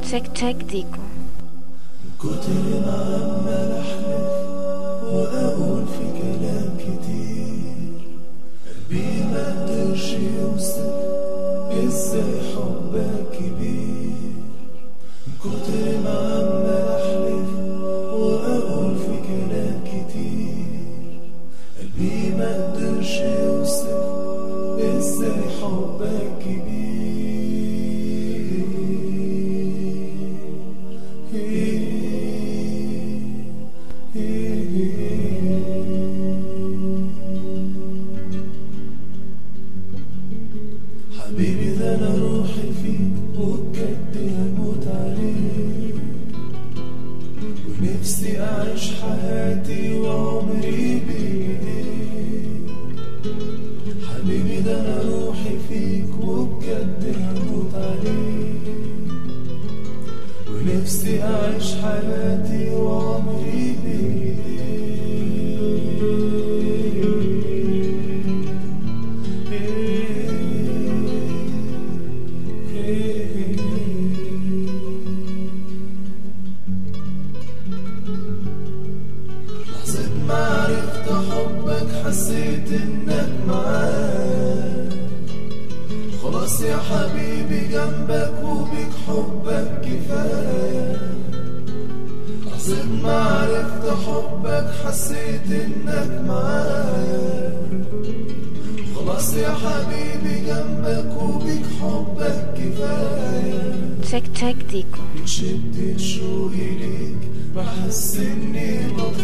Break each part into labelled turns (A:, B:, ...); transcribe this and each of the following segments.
A: تك تك ديكو
B: كتر ما عمال احلف واقول في كلام كتير قلبي ما قدرش يوصف ازاي حبك كبير كتر ما عمال احلف واقول في كلام كتير قلبي ما قدرش يوصف ازاي حبك كبير حبيبي ده انا روحي فيك وبجد هموت عليك ونفسي اعيش حياتي وعمري بايديك حبيبي ده انا روحي فيك وبجد هموت عليك ونفسي اعيش حياتي وعمري لحظة ما عرفت حبك حسيت انك معايا خلاص يا حبيبي جنبك وبيك حبك كفاية لحظة ما عرفت حبك حسيت انك معايا خلاص يا حبيبي جنبك وبيك حبك كفاية
A: تك تك ديكو
B: شدت شوقي ليك بحس اني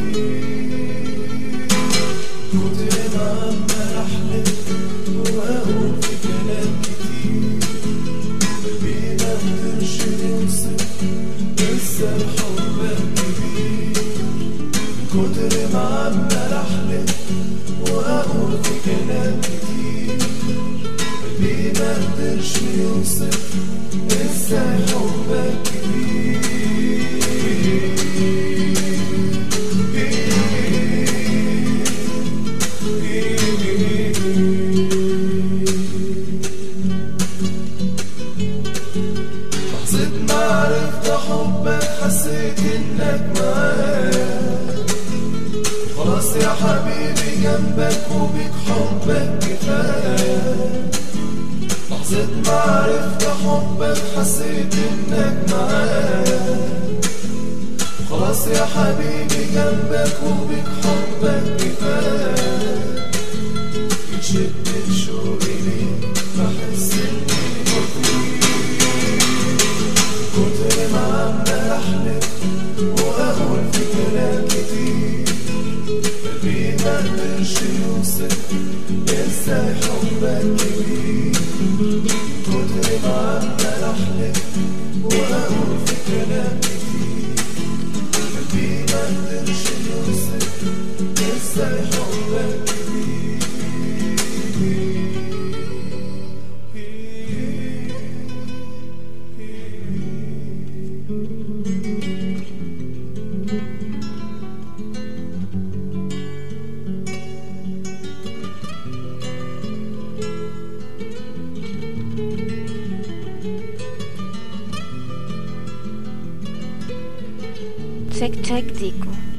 B: بطير كتر ما عمال احلف واقول في كلام كتير قلبي ما قدرش يوصف ازاي حبك كبير كتر ما عمال احلف واقول في كلام كتير قلبي ما قدرش يوصف ازاي حبك لحظة ما عرفت حبك حسيت انك معايا خلاص يا حبيبي جنبك وبيك حبك كفاية لحظة ما عرفت حبك حسيت انك معايا خلاص يا حبيبي جنبك وبيك حبك كفاية بتشد شوقي ليك بحس اني بطير كتر ما عمال احلف واقول في كلام كتير قلبي ما قدرش يوصف ازاي حبك كبير كتر ما عمال احلف واقول في كلام كتير قلبي ما قدرش يوصف ازاي حبك كبير
A: تك تك ديكو